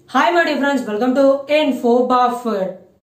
Hi my dear friends, welcome to Info Buffett.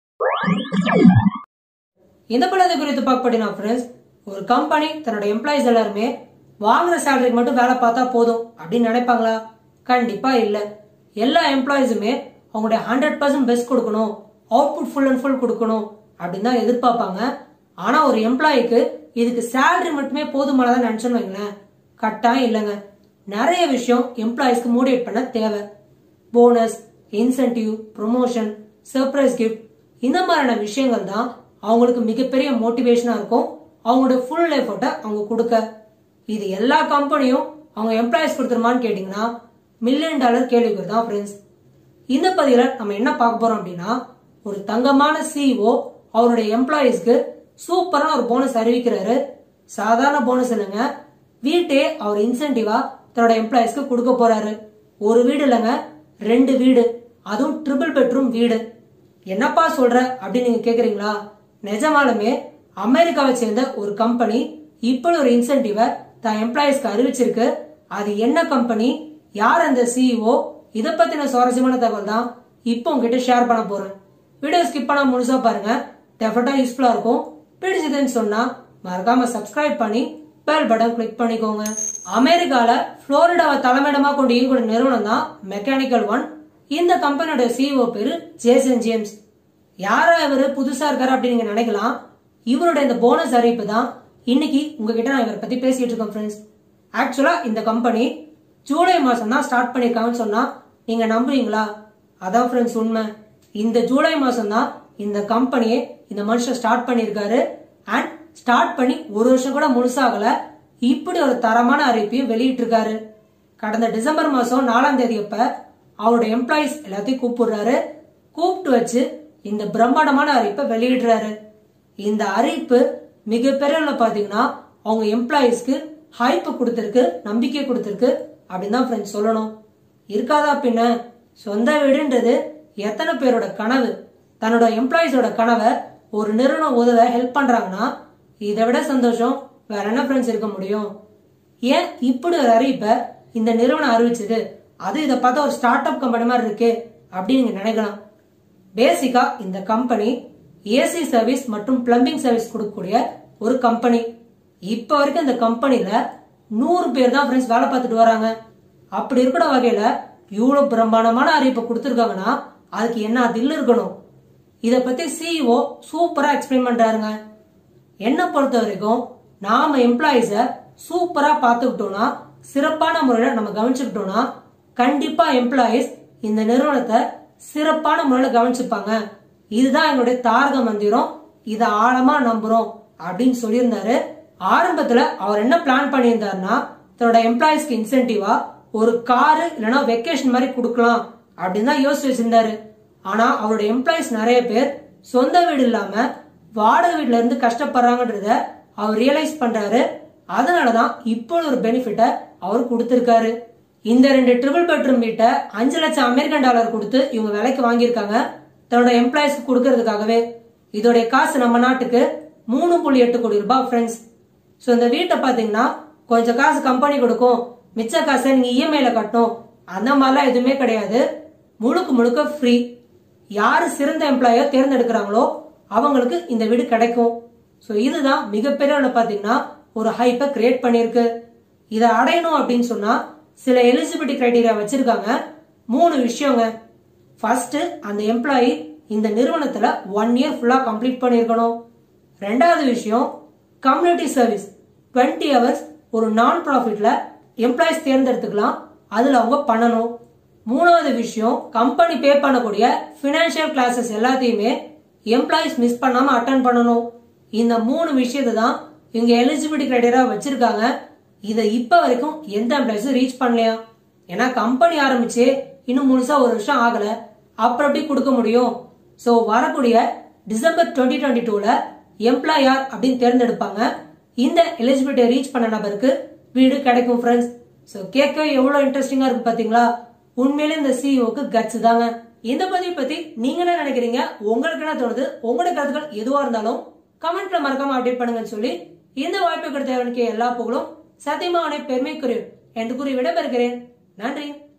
இந்த படத்தை குறித்து பார்க்கப்படினா ஃப்ரெண்ட்ஸ் ஒரு கம்பெனி தன்னோட எம்ப்ளாயிஸ் எல்லாருமே வாங்குற சேலரிக்கு மட்டும் வேலை பார்த்தா போதும் அப்படின்னு நினைப்பாங்களா கண்டிப்பா இல்ல எல்லா எம்ப்ளாயிஸுமே அவங்களுடைய ஹண்ட்ரட் பர்சன்ட் பெஸ்ட் கொடுக்கணும் அவுட்புட் ஃபுல் அண்ட் ஃபுல் கொடுக்கணும் அப்படின்னு தான் எதிர்பார்ப்பாங்க ஆனா ஒரு எம்ப்ளாய்க்கு இதுக்கு சேலரி மட்டுமே போதுமானதான் நினைச்சோன்னு வைங்களேன் கட்டாயம் இல்லைங்க நிறைய விஷயம் எம்ப்ளாயிஸ்க்கு மோட்டிவேட் பண்ண தேவை bonus incentive promotion surprise gift இந்த மாதிரியான விஷயங்கள் தான் அவங்களுக்கு மிகப்பெரிய மோட்டிவேஷனா இருக்கும் அவங்களோட ஃபுல் எஃபர்ட்டை அவங்க கொடுக்க இது எல்லா கம்பெனியும் அவங்க எம்ப்ளாயிஸ் கொடுத்துருமான்னு கேட்டிங்கன்னா மில்லியன் டாலர் கேள்விக்கு தான் ஃப்ரெண்ட்ஸ் இந்த பதிவுல நம்ம என்ன பார்க்க போறோம் அப்படின்னா ஒரு தங்கமான சிஇஓ அவருடைய எம்ப்ளாயிஸ்க்கு சூப்பரான ஒரு போனஸ் அறிவிக்கிறாரு சாதாரண போனஸ் இல்லைங்க வீட்டே அவர் இன்சென்டிவா தன்னோட எம்ப்ளாயிஸ்க்கு கொடுக்க போறாரு ஒரு வீடு இல்லைங்க ரெண்டு வீடு அதுவும் ட்ரிபிள் பெட்ரூம் வீடு என்னப்பா சொல்ற அப்படின்னு நீங்க கேக்குறீங்களா நிஜமாலுமே அமெரிக்காவை சேர்ந்த ஒரு கம்பெனி இப்படி ஒரு இன்சென்டிவை தான் எம்ப்ளாயிஸ்க்கு அறிவிச்சிருக்கு அது என்ன கம்பெனி யார் அந்த சிஇஓ இதை பத்தின சுவாரஸ்யமான தகவல் தான் இப்போ உங்ககிட்ட ஷேர் பண்ண போறேன் வீடியோ ஸ்கிப் பண்ணா முழுசா பாருங்க டெஃபினட்டா யூஸ்ஃபுல்லா இருக்கும் பிடிச்சதுன்னு சொன்னா மறக்காம சப்ஸ்கிரைப் பண்ணி பெல் பட்டன் கிளிக் பண்ணிக்கோங்க அமெரிக்கால புளோரிடாவை தலைமையிடமா கொண்டு இயங்கக்கூடிய நிறுவனம் தான் மெக்கானிக்கல் ஒன் இந்த கம்பெனியோட சிஇஓ பேரு ஜேசன் ஜேம்ஸ் யாரா இவரு புதுசா இருக்காரு அப்படின்னு நீங்க நினைக்கலாம் இவரோட இந்த போனஸ் அறிவிப்பு தான் இன்னைக்கு உங்ககிட்ட நான் இவரை பத்தி பேசிட்டு இருக்கேன் ஃப்ரெண்ட்ஸ் ஆக்சுவலா இந்த கம்பெனி ஜூலை மாசம் தான் ஸ்டார்ட் பண்ணிருக்காங்கன்னு சொன்னா நீங்க நம்புவீங்களா அதான் ஃப்ரெண்ட்ஸ் உண்மை இந்த ஜூலை மாசம் தான் இந்த கம்பெனியை இந்த மனுஷன் ஸ்டார்ட் பண்ணியிருக்காரு அண்ட் ஸ்டார்ட் பண்ணி ஒரு வருஷம் கூட முழுசாகல இப்படி ஒரு தரமான அறிவிப்பையும் வெளியிட்டு இருக்காரு கடந்த டிசம்பர் மாசம் நாலாம் தேதி அப்ப அவரோட எம்ப்ளாயிஸ் எல்லாத்தையும் கூப்பிடுறாரு கூப்பிட்டு வச்சு இந்த பிரம்மாண்டமான அறிவிப்பை வெளியிடுறாரு இந்த அறிவிப்பு மிகப்பெரிய அளவுல பாத்தீங்கன்னா அவங்க எம்ப்ளாயிஸ்க்கு ஹைப் கொடுத்திருக்கு நம்பிக்கை கொடுத்திருக்கு அப்படின்னு தான் ஃப்ரெண்ட்ஸ் சொல்லணும் இருக்காதா பின்ன சொந்த வீடுன்றது எத்தனை பேரோட கனவு தன்னோட எம்ப்ளாயிஸோட கனவை ஒரு நிறுவனம் உதவ ஹெல்ப் பண்றாங்கன்னா இதை விட சந்தோஷம் வேற என்ன ஃப்ரெண்ட்ஸ் இருக்க முடியும் ஏன் இப்படி ஒரு அறிவிப்பை இந்த நிறுவனம் அறிவிச்சது அது இதை பார்த்தா ஒரு ஸ்டார்ட் அப் கம்பெனி மாதிரி இருக்கு அப்படின்னு நீங்க நினைக்கலாம் பேசிக்கா இந்த கம்பெனி ஏசி சர்வீஸ் மற்றும் பிளம்பிங் சர்வீஸ் கொடுக்கக்கூடிய ஒரு கம்பெனி இப்ப வரைக்கும் இந்த கம்பெனில நூறு பேர் தான் ஃப்ரெண்ட்ஸ் வேலை பார்த்துட்டு வராங்க அப்படி இருக்கிற வகையில இவ்வளவு பிரம்மாண்டமான அறிவிப்பை கொடுத்துருக்காங்கன்னா அதுக்கு என்ன தில் இருக்கணும் இத பத்தி சிஇஓ சூப்பரா எக்ஸ்பிளைன் பண்றாருங்க என்ன பொறுத்த வரைக்கும் நாம எம்ப்ளாயிஸ சூப்பரா பாத்துக்கிட்டோம்னா சிறப்பான முறையில நம்ம கவனிச்சுக்கிட்டோம்னா கண்டிப்பா எம்ப்ளாயிஸ் இந்த நிறுவனத்தை சிறப்பான முறையில கவனிச்சுப்பாங்க இதுதான் எங்களுடைய தாரக மந்திரம் இத ஆழமா நம்புறோம் அப்படின்னு சொல்லியிருந்தாரு ஆரம்பத்துல அவர் என்ன பிளான் பண்ணியிருந்தாருன்னா தன்னோட எம்ப்ளாயிஸ்க்கு இன்சென்டிவா ஒரு காரு இல்லைன்னா வெக்கேஷன் மாதிரி கொடுக்கலாம் அப்படின்னு தான் யோசிச்சு வச்சிருந்தாரு ஆனா அவரோட எம்ப்ளாயிஸ் நிறைய பேர் சொந்த வீடு இல்லாம வாடகை வீட்ல இருந்து கஷ்டப்படுறாங்கன்றத அவர் ரியலைஸ் பண்றாரு அதனாலதான் இப்போ ஒரு பெனிஃபிட்ட அவர் கொடுத்திருக்காரு இந்த ரெண்டு ட்ரிபிள் பெட்ரூம் வீட்டை அஞ்சு லட்சம் அமெரிக்கன் டாலர் கொடுத்து இவங்க விலைக்கு வாங்கியிருக்காங்க தன்னோட எம்ப்ளாயிஸ்க்கு கொடுக்கறதுக்காகவே இதோடைய காசு நம்ம நாட்டுக்கு மூணு புள்ளி எட்டு கோடி ரூபாய் ஃப்ரெண்ட்ஸ் ஸோ இந்த வீட்டை பாத்தீங்கன்னா கொஞ்சம் காசு கம்பெனி கொடுக்கும் மிச்ச காசை நீங்க இஎம்ஐல கட்டணும் அந்த மாதிரிலாம் எதுவுமே கிடையாது முழுக்க முழுக்க ஃப்ரீ யாரு சிறந்த எம்ப்ளாயோ தேர்ந்தெடுக்கிறாங்களோ அவங்களுக்கு இந்த வீடு கிடைக்கும் ஸோ இதுதான் மிகப்பெரிய அளவுல பாத்தீங்கன்னா ஒரு ஹைப்பை கிரியேட் பண்ணிருக்கு இதை அடையணும் அப்படின்னு சொன்னா சில எலிஜிபிலிட்டி கிரைட்டீரியா வச்சிருக்காங்க மூணு விஷயங்க ஃபர்ஸ்ட் அந்த எம்ப்ளாயி இந்த நிறுவனத்துல ஒன் இயர் ஃபுல்லா கம்ப்ளீட் பண்ணியிருக்கணும் ரெண்டாவது விஷயம் கம்யூனிட்டி சர்வீஸ் டுவெண்ட்டி ஹவர்ஸ் ஒரு நான் ப்ராஃபிட்ல எம்ப்ளாயிஸ் தேர்ந்தெடுத்துக்கலாம் அதுல அவங்க பண்ணணும் மூணாவது விஷயம் கம்பெனி பே பண்ணக்கூடிய பினான்சியல் கிளாஸஸ் எல்லாத்தையுமே எம்ப்ளாயிஸ் மிஸ் பண்ணாம அட்டன் பண்ணணும் இந்த மூணு விஷயத்தை தான் இவங்க எலிஜிபிலிட்டி கிரைட்டீரியா வச்சிருக்காங்க இதை இப்ப வரைக்கும் எந்த எம்ப்ளாயிஸும் ரீச் பண்ணலையா ஏன்னா கம்பெனி ஆரம்பிச்சு இன்னும் முழுசா ஒரு வருஷம் ஆகல அப்புறம் எப்படி கொடுக்க முடியும் சோ வரக்கூடிய டிசம்பர் டுவெண்ட்டி டுவெண்ட்டி டூல எம்ப்ளாய் யார் அப்படின்னு தேர்ந்தெடுப்பாங்க இந்த எலிஜிபிலிட்டியை ரீச் பண்ண நபருக்கு வீடு கிடைக்கும் ஃப்ரெண்ட்ஸ் சோ கேட்கவே எவ்வளவு இன்ட்ரெஸ்டிங்கா இருக்கு பாத்தீங்களா உண்மையிலே இந்த சிஇஓக்கு கட்ஸ் தாங்க இந்த பதிவை பத்தி நீங்க என்ன நினைக்கிறீங்க உங்களுக்கு என்ன தோணுது உங்களோட கருத்துக்கள் எதுவா இருந்தாலும் கமெண்ட்ல மறக்காம அப்டேட் பண்ணுங்கன்னு சொல்லி இந்த வாய்ப்பு கொடுத்த எல்லா புகழும் சத்தியமாவனை பெருமைக்குரிய என்று கூறி விடைபெறுகிறேன் நன்றி